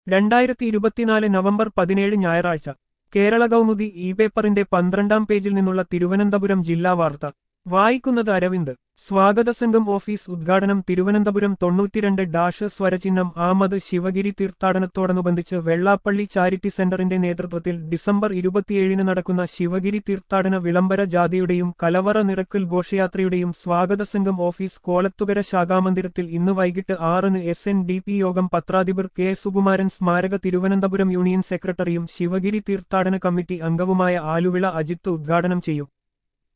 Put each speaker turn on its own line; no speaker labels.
രണ്ടായിരത്തി ഇരുപത്തിനാല് നവംബർ പതിനേഴ് ഞായറാഴ്ച കേരള കൗമുദി ഇ പേപ്പറിന്റെ പന്ത്രണ്ടാം പേജിൽ നിന്നുള്ള തിരുവനന്തപുരം ജില്ലാ വാർത്ത വായിക്കുന്നത് അരവിന്ദ് സ്വാഗത സംഘം ഓഫീസ് ഉദ്ഘാടനം തിരുവനന്തപുരം തൊണ്ണൂറ്റിരണ്ട് ഡാഷ് സ്വരചിഹ്നം ആമത് ശിവഗിരി തീർത്ഥാടനത്തോടനുബന്ധിച്ച് വെള്ളാപ്പള്ളി ചാരിറ്റി സെന്ററിന്റെ നേതൃത്വത്തിൽ ഡിസംബർ ഇരുപത്തിയേഴിന് നടക്കുന്ന ശിവഗിരി തീർത്ഥാടന വിളംബര ജാഥയുടെയും കലവറ നിറക്കൽ ഘോഷയാത്രയുടെയും സ്വാഗത സംഘം ഓഫീസ് കോലത്തുകര ശാഖാമന്ദിരത്തിൽ ഇന്ന് വൈകിട്ട് ആറിന് എസ് എൻ ഡി പി യോഗം പത്രാധിപർ കെ സുകുമാരൻ സ്മാരക തിരുവനന്തപുരം യൂണിയൻ സെക്രട്ടറിയും ശിവഗിരി തീർത്ഥാടന കമ്മിറ്റി അംഗവുമായ ആലുവിള അജിത്ത് ഉദ്ഘാടനം ചെയ്യും